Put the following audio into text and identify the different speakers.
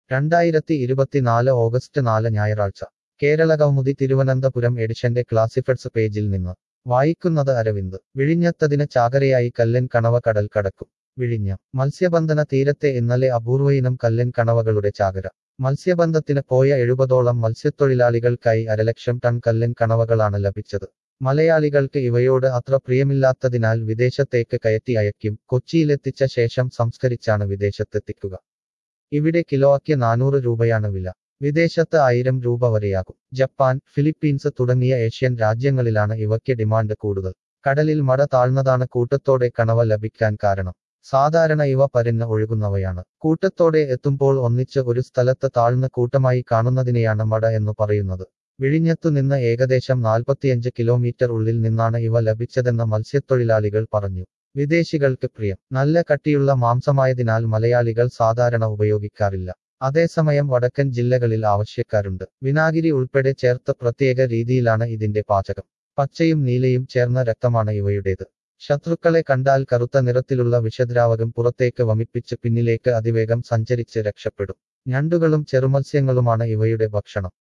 Speaker 1: രണ്ടായിരത്തി ഇരുപത്തിനാല് ഓഗസ്റ്റ് നാല് ഞായറാഴ്ച കേരള കൗമുദി തിരുവനന്തപുരം എഡിഷന്റെ ക്ലാസിഫെഡ്സ് പേജിൽ നിന്ന് വായിക്കുന്നത് അരവിന്ദ് വിഴിഞ്ഞത്തതിന് ചാകരയായി കല്ലൻ കണവ കടൽ കടക്കും വിഴിഞ്ഞം മത്സ്യബന്ധന തീരത്തെ ഇന്നലെ അപൂർവയിനം കല്ലൻ കണവകളുടെ ചാകര മത്സ്യബന്ധത്തിന് പോയ എഴുപതോളം മത്സ്യത്തൊഴിലാളികൾക്കായി അരലക്ഷം ടൺ കല്ലൻ കണവകളാണ് ലഭിച്ചത് മലയാളികൾക്ക് ഇവയോട് അത്ര പ്രിയമില്ലാത്തതിനാൽ വിദേശത്തേക്ക് കയറ്റി അയക്കും കൊച്ചിയിലെത്തിച്ച ശേഷം സംസ്കരിച്ചാണ് വിദേശത്തെത്തിക്കുക ഇവിടെ കിലോയ്ക്ക് നാനൂറ് രൂപയാണ് വില വിദേശത്ത് ആയിരം രൂപ വരെയാകും ജപ്പാൻ ഫിലിപ്പീൻസ് തുടങ്ങിയ ഏഷ്യൻ രാജ്യങ്ങളിലാണ് ഇവയ്ക്ക് ഡിമാൻഡ് കൂടുതൽ കടലിൽ മട താഴ്ന്നതാണ് കൂട്ടത്തോടെ കണവ ലഭിക്കാൻ കാരണം സാധാരണ ഇവ പരന്ന് ഒഴുകുന്നവയാണ് കൂട്ടത്തോടെ എത്തുമ്പോൾ ഒന്നിച്ച് ഒരു സ്ഥലത്ത് താഴ്ന്ന കൂട്ടമായി കാണുന്നതിനെയാണ് മട എന്നു പറയുന്നത് വിഴിഞ്ഞത്തു നിന്ന് ഏകദേശം നാൽപ്പത്തിയഞ്ച് കിലോമീറ്റർ ഉള്ളിൽ നിന്നാണ് ഇവ ലഭിച്ചതെന്ന് മത്സ്യത്തൊഴിലാളികൾ പറഞ്ഞു വിദേശികൾക്ക് പ്രിയം നല്ല കട്ടിയുള്ള മാംസമായതിനാൽ മലയാളികൾ സാധാരണ ഉപയോഗിക്കാറില്ല അതേസമയം വടക്കൻ ജില്ലകളിൽ ആവശ്യക്കാരുണ്ട് വിനാഗിരി ഉൾപ്പെടെ ചേർത്ത് പ്രത്യേക രീതിയിലാണ് ഇതിന്റെ പാചകം പച്ചയും നീലയും ചേർന്ന രക്തമാണ് ഇവയുടേത് ശത്രുക്കളെ കണ്ടാൽ കറുത്ത നിറത്തിലുള്ള വിഷദ്രാവകം പുറത്തേക്ക് വമിപ്പിച്ച് പിന്നിലേക്ക് അതിവേഗം സഞ്ചരിച്ച് രക്ഷപ്പെടും ഞണ്ടുകളും ചെറുമത്സ്യങ്ങളുമാണ് ഇവയുടെ ഭക്ഷണം